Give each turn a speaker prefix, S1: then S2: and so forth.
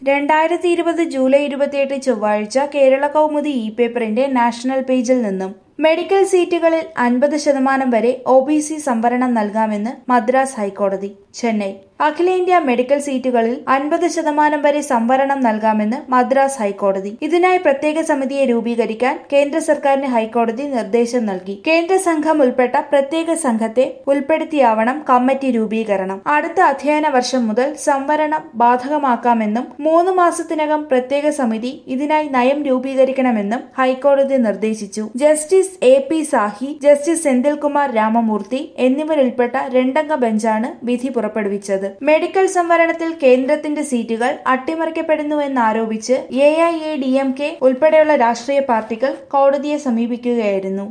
S1: രണ്ടായിരത്തി ഇരുപത് ജൂലൈ ഇരുപത്തിയെട്ട് ചൊവ്വാഴ്ച കേരള കൗമുദി ഇ പേപ്പറിന്റെ നാഷണൽ പേജിൽ നിന്നും മെഡിക്കൽ സീറ്റുകളിൽ അൻപത് ശതമാനം വരെ ഒ ബി സി സംവരണം നൽകാമെന്ന് മദ്രാസ് ഹൈക്കോടതി ചെന്നൈ അഖിലേന്ത്യാ മെഡിക്കൽ സീറ്റുകളിൽ അൻപത് ശതമാനം വരെ സംവരണം നൽകാമെന്ന് മദ്രാസ് ഹൈക്കോടതി ഇതിനായി പ്രത്യേക സമിതിയെ രൂപീകരിക്കാൻ കേന്ദ്ര സർക്കാരിന് ഹൈക്കോടതി നിർദ്ദേശം നൽകി കേന്ദ്ര സംഘം ഉൾപ്പെട്ട പ്രത്യേക സംഘത്തെ ഉൾപ്പെടുത്തിയാവണം കമ്മിറ്റി രൂപീകരണം അടുത്ത അധ്യയന വർഷം മുതൽ സംവരണം ബാധകമാക്കാമെന്നും മൂന്ന് മാസത്തിനകം പ്രത്യേക സമിതി ഇതിനായി നയം രൂപീകരിക്കണമെന്നും ഹൈക്കോടതി നിർദ്ദേശിച്ചു justice A P Sahi justice Senthilkumar Ramamoorthy എന്നിവരുൾപ്പെട്ട രണ്ടംഗ ബെഞ്ചാണ് വിധി പുറപ്പെടുവിച്ചത് മെഡിക്കൽ സംവരണത്തിൽ കേന്ദ്രത്തിന്റെ സീറ്റുകൾ അട്ടിമറിക്കപ്പെടുന്നുവെന്നാരോപിച്ച് A I A D M K ഉൾപ്പെടെയുള്ള രാഷ്ട്രീയ പാർട്ടികൾ കോടതിയെ സമീപിക്കുകയായിരുന്നു